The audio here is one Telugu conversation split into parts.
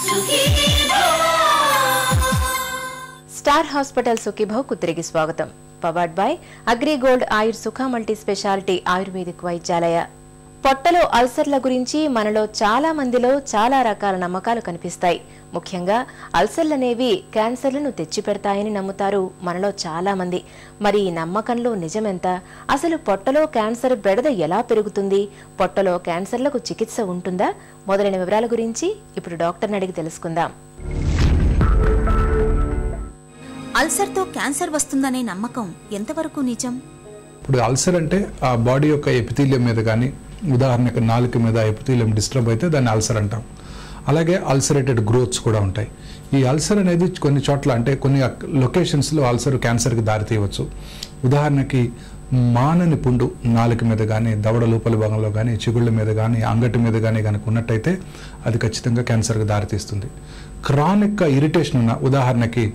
స్టార్ హాస్పిటల్ సుఖీభావ్కు తిరిగి స్వాగతం పవర్డ్ బై అగ్రిగోల్డ్ ఆయుర్ సుఖ మల్టీ స్పెషాలిటీ ఆయుర్వేదిక్ వైద్యాలయ పొట్టలో అల్సర్ల గురించి మనలో చాలా మందిలో చాలా రకాల నమ్మకాలు కనిపిస్తాయి ముఖ్యంగా అల్సర్లనేవి క్యాన్సర్లను తెచ్చిపెడతాయని నమ్ముతారు మనలో చాలా మంది మరి ఈ నమ్మకంలో నిజమెంత అసలు పొట్టలో క్యాన్సర్ బెడద ఎలా పెరుగుతుంది పొట్టలో క్యాన్సర్లకు చికిత్స ఉంటుందా మొదలైన వివరాల గురించి ఇప్పుడు డాక్టర్ని అడిగి తెలుసుకుందాం అల్సర్తో క్యాన్సర్ వస్తుందనే నమ్మకం ఎంతవరకు నిజం ఇప్పుడు అల్సర్ అంటే ఆ బాడీ యొక్క ఎపిథీలియం మీద కానీ ఉదాహరణకు నాలుక మీద ఎపిథీలియం డిస్టర్బ్ అయితే దాన్ని అల్సర్ అంటాం అలాగే అల్సరేటెడ్ గ్రోత్స్ కూడా ఉంటాయి ఈ అల్సర్ అనేది కొన్ని చోట్ల అంటే కొన్ని లొకేషన్స్లో అల్సర్ క్యాన్సర్కి దారితీయవచ్చు ఉదాహరణకి మానని పుండు నాలుక మీద కానీ దవడ లోపల భాగంలో కానీ చిగుళ్ళ మీద కానీ అంగటి మీద కానీ కనుక ఉన్నట్టయితే అది ఖచ్చితంగా క్యాన్సర్కి దారితీస్తుంది క్రానిక్గా ఇరిటేషన్ ఉన్న ఉదాహరణకి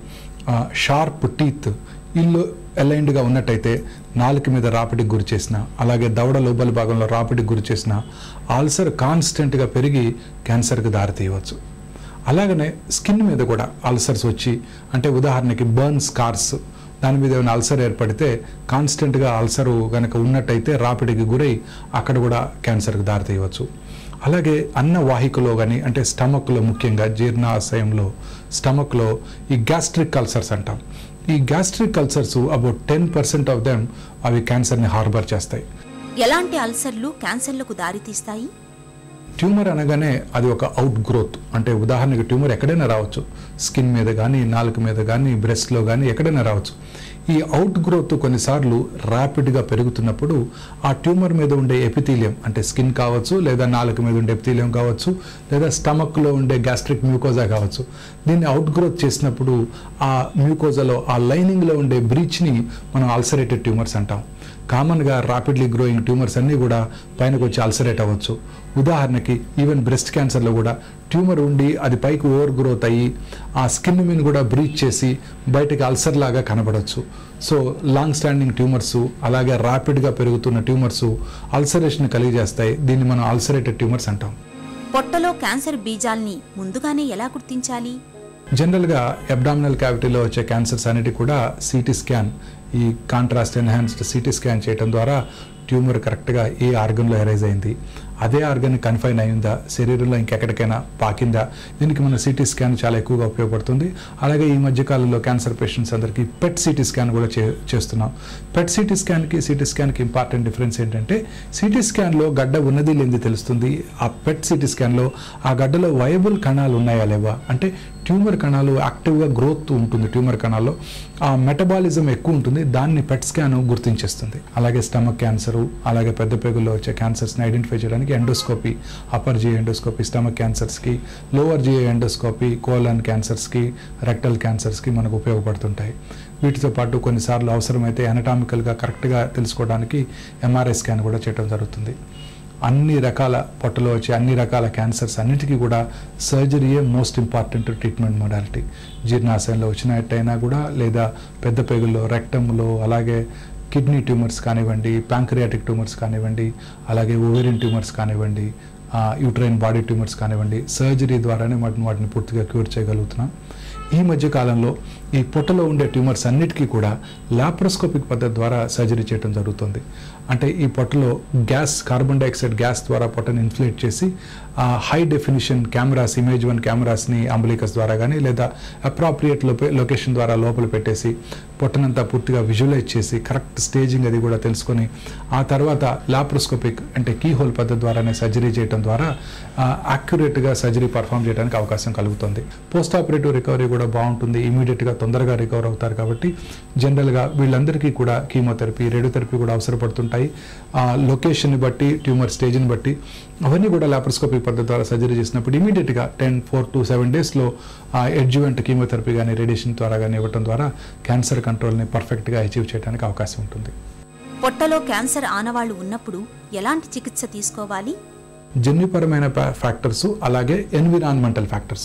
షార్ప్ టీత్ ఇల్లు అలైన్డ్గా ఉన్నట్టయితే నాలుక మీద రాపిడికి గురి చేసిన అలాగే దవడ లోపలి భాగంలో రాపిడికి గురి చేసిన ఆల్సర్ కాన్స్టెంట్గా పెరిగి క్యాన్సర్కి దారితీయవచ్చు అలాగనే స్కిన్ మీద కూడా అల్సర్స్ వచ్చి అంటే ఉదాహరణకి బర్న్ స్కార్స్ దాని మీద ఏమైనా అల్సర్ ఏర్పడితే కాన్స్టెంట్గా అల్సర్ కనుక ఉన్నట్టయితే రాపిడికి గురై అక్కడ కూడా క్యాన్సర్కి దారితీయవచ్చు అలాగే అన్న వాహికలో కానీ అంటే స్టమక్లో ముఖ్యంగా జీర్ణాశయంలో స్టమక్లో ఈ గ్యాస్ట్రిక్ అల్సర్స్ అంటాం ఈ gastric ulcers about ten percent of them అవి క్యాన్సర్ని హార్బర్ చేస్తాయి ఎలాంటి అల్సర్లు క్యాన్సర్లకు దారితీస్తాయి ట్యూమర్ అనగానే అది ఒక అవుట్ గ్రోత్ అంటే ఉదాహరణకి ట్యూమర్ ఎక్కడైనా రావచ్చు స్కిన్ మీద కానీ నాలుక మీద కానీ బ్రెస్ట్లో కానీ ఎక్కడైనా రావచ్చు ఈ అవుట్ గ్రోత్ కొన్నిసార్లు ర్యాపిడ్గా పెరుగుతున్నప్పుడు ఆ ట్యూమర్ మీద ఉండే ఎపిథీలియం అంటే స్కిన్ కావచ్చు లేదా నాలుక మీద ఉండే ఎపిథీలియం కావచ్చు లేదా స్టమక్లో ఉండే గ్యాస్ట్రిక్ మ్యూకోజా కావచ్చు దీన్ని అవుట్ గ్రోత్ చేసినప్పుడు ఆ మ్యూకోజాలో ఆ లైనింగ్లో ఉండే బ్రీచ్ని మనం అల్సరేటెడ్ ట్యూమర్స్ అంటాం కామన్గా ర్యాపిడ్లీ గ్రోయింగ్ ట్యూమర్స్ అన్నీ కూడా పైనకు వచ్చి అల్సరేట్ అవ్వచ్చు ఉదాహరణకి ఈవెన్ బ్రెస్ట్ క్యాన్సర్లో కూడా ట్యూమర్ ఉండి అది పైకి ఓవర్ గ్రోత్ అయ్యి ఆ స్కిన్ మీద కూడా బ్రీచ్ చేసి బయటకి అల్సర్ లాగా కనబడవచ్చు సో లాంగ్ స్టాండింగ్ ట్యూమర్స్ అలాగే ర్యాపిడ్గా పెరుగుతున్న ట్యూమర్స్ అల్సరేషన్ కలిగజేస్తాయి దీన్ని మనం అల్సరేటెడ్ ట్యూమర్స్ అంటాం పొట్టలో క్యాన్సర్ బీజాల్ని ముందుగానే ఎలా గుర్తించాలి జనరల్గా అబ్డామినల్ క్యావిటీలో వచ్చే క్యాన్సర్స్ అన్నిటి కూడా సిటీ స్కాన్ ఈ కాంట్రాస్ట్ ఎన్హాన్స్డ్ సిటీ స్కాన్ చేయడం ద్వారా ట్యూమర్ కరెక్ట్గా ఏ ఆర్గన్లో ఎరైజ్ అయింది అదే ఆర్గన్ కన్ఫైన్ అయిందా శరీరంలో ఇంకెక్కడికైనా పాకిందా దీనికి మన సిటీ స్కాన్ చాలా ఎక్కువగా ఉపయోగపడుతుంది అలాగే ఈ మధ్యకాలంలో క్యాన్సర్ పేషెంట్స్ అందరికీ పెట్ సిటీ స్కాన్ కూడా చే చేస్తున్నాం పెట్ సిటీ స్కాన్కి సిటీ స్కాన్కి ఇంపార్టెంట్ డిఫరెన్స్ ఏంటంటే సిటీ స్కాన్లో గడ్డ ఉన్నది లేనిది తెలుస్తుంది ఆ పెట్ సిటీ స్కాన్లో ఆ గడ్డలో వయబుల్ కణాలు ఉన్నాయా లేవా అంటే ట్యూమర్ కణాలు యాక్టివ్గా గ్రోత్ ఉంటుంది ట్యూమర్ కణాల్లో ఆ మెటబాలిజం ఎక్కువ ఉంటుంది దాన్ని పెట్ స్కాన్ గుర్తించేస్తుంది అలాగే స్టమక్ క్యాన్సరు అలాగే పెద్ద పేగుల్లో వచ్చే క్యాన్సర్స్ని ఐడెంటిఫై చేయడానికి endoscopy upper GI endoscopy stomach క్యాన్సర్స్కి లోవర్ జిఐ ఎండోస్కోపీ కోలన్ క్యాన్సర్స్కి రెక్టల్ క్యాన్సర్స్కి మనకు ఉపయోగపడుతుంటాయి వీటితో పాటు కొన్నిసార్లు అవసరమైతే అనటామికల్గా కరెక్ట్గా తెలుసుకోవడానికి ఎంఆర్ఐ స్కాన్ కూడా చేయడం జరుగుతుంది అన్ని రకాల పొట్టలో వచ్చే అన్ని రకాల క్యాన్సర్స్ అన్నిటికీ కూడా సర్జరీయే మోస్ట్ ఇంపార్టెంట్ ట్రీట్మెంట్ మొడాలిటీ జీర్ణాశయంలో వచ్చినట్టయినా కూడా లేదా పెద్ద పేగుల్లో రెక్టంలో అలాగే కిడ్నీ ట్యూమర్స్ కానివ్వండి ప్యాంక్రియాటిక్ ట్యూమర్స్ కానివ్వండి అలాగే ఓవేరియన్ ట్యూమర్స్ కానివ్వండి యూట్రైన్ బాడీ ట్యూమర్స్ కానివ్వండి సర్జరీ ద్వారానే వాటిని వాటిని పూర్తిగా క్యూర్ చేయగలుగుతున్నాం ఈ మధ్య కాలంలో ఈ పొట్టలో ఉండే ట్యూమర్స్ అన్నిటికీ కూడా లాప్రోస్కోపిక్ పద్ధతి ద్వారా సర్జరీ చేయడం జరుగుతుంది అంటే ఈ పొట్టలో గ్యాస్ కార్బన్ డైఆక్సైడ్ గ్యాస్ ద్వారా పొట్టను ఇన్ఫ్లేట్ చేసి high definition cameras image one కెమెరాస్ని అంబులికస్ ద్వారా కానీ లేదా అప్రాప్రియేట్ లొకేషన్ ద్వారా లోపల పెట్టేసి పొట్టనంతా పూర్తిగా విజువలైజ్ చేసి కరెక్ట్ స్టేజింగ్ అది కూడా తెలుసుకొని ఆ తర్వాత లాప్రోస్కోపిక్ అంటే కీ హోల్ పద్ధతి ద్వారానే సర్జరీ చేయడం ద్వారా యాక్యురేట్గా సర్జరీ పర్ఫామ్ చేయడానికి అవకాశం కలుగుతుంది పోస్ట్ ఆపరేటివ్ రికవరీ కూడా బాగుంటుంది ఇమీడియట్గా తొందరగా రికవర్ అవుతారు కాబట్టి జనరల్గా వీళ్ళందరికీ కూడా కీమోథెరపీ రేడియోథెరపీ కూడా అవసరపడుతుంటాయి ఆ లొకేషన్ని బట్టి ట్యూమర్ స్టేజ్ని బట్టి అవన్నీ కూడా లాప్రోస్కోపిక్ పద్ధతి ద్వారా సర్జరీ చేసినప్పుడు ఇమీడియట్గా టెన్ ఫోర్ టు సెవెన్ డేస్లో ఎడ్జువెంట్ కీమోథెరపీ కానీ రేడియేషన్ ద్వారా కానీ ఇవ్వడం ద్వారా క్యాన్సర్ కంట్రోల్ని పర్ఫెక్ట్గా అచీవ్ చేయడానికి అవకాశం ఉంటుంది పొట్టలో క్యాన్సర్ ఆనవాళ్లు ఉన్నప్పుడు ఎలాంటి చికిత్స తీసుకోవాలి జన్యుపరమైన ఫ్యాక్టర్స్ అలాగే ఎన్విరాన్మెంటల్ ఫ్యాక్టర్స్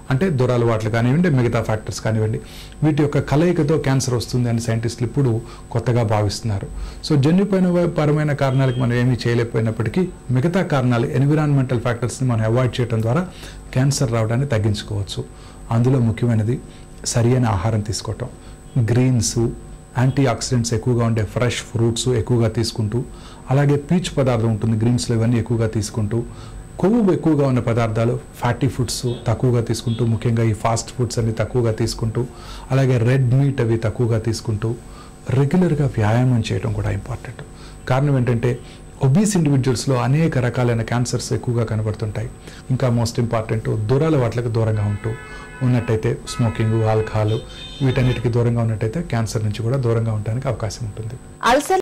అంటే దురలవాట్లు కానివ్వండి మిగతా ఫ్యాక్టర్స్ కానివ్వండి వీటి యొక్క కలయికతో క్యాన్సర్ వస్తుంది అని సైంటిస్టులు ఇప్పుడు కొత్తగా భావిస్తున్నారు సో జన్యుపైన పరమైన కారణాలకు మనం ఏమీ చేయలేకపోయినప్పటికీ మిగతా కారణాలు ఎన్విరాన్మెంటల్ ఫ్యాక్టర్స్ని మనం అవాయిడ్ చేయడం ద్వారా క్యాన్సర్ రావడాన్ని తగ్గించుకోవచ్చు అందులో ముఖ్యమైనది సరి అయిన ఆహారం తీసుకోవటం గ్రీన్స్ యాంటీ ఆక్సిడెంట్స్ ఎక్కువగా ఉండే ఫ్రెష్ ఫ్రూట్స్ ఎక్కువగా తీసుకుంటూ అలాగే పీచు పదార్థం ఉంటుంది గ్రీన్స్లో ఇవన్నీ ఎక్కువగా తీసుకుంటూ కొవ్వు ఎక్కువగా ఉన్న పదార్థాలు ఫ్యాటీ ఫుడ్స్ తక్కువగా తీసుకుంటూ ముఖ్యంగా ఈ ఫాస్ట్ ఫుడ్స్ అన్ని తక్కువగా తీసుకుంటూ అలాగే రెడ్ మీట్ అవి తక్కువగా తీసుకుంటూ రెగ్యులర్గా వ్యాయామం చేయడం కూడా ఇంపార్టెంట్ కారణం ఏంటంటే ఒబీస్ ఇండివిజువల్స్లో అనేక రకాలైన క్యాన్సర్స్ ఎక్కువగా కనబడుతుంటాయి ఇంకా మోస్ట్ ఇంపార్టెంట్ దూరాల వాటికి దూరంగా ఉంటూ ఉన్నట్టయితే స్మోకింగ్ ఆల్కహాల్ వీటన్నిటికీ దూరంగా ఉన్నట్టయితే క్యాన్సర్ నుంచి కూడా దూరంగా ఉండడానికి అవకాశం ఉంటుంది అల్సర్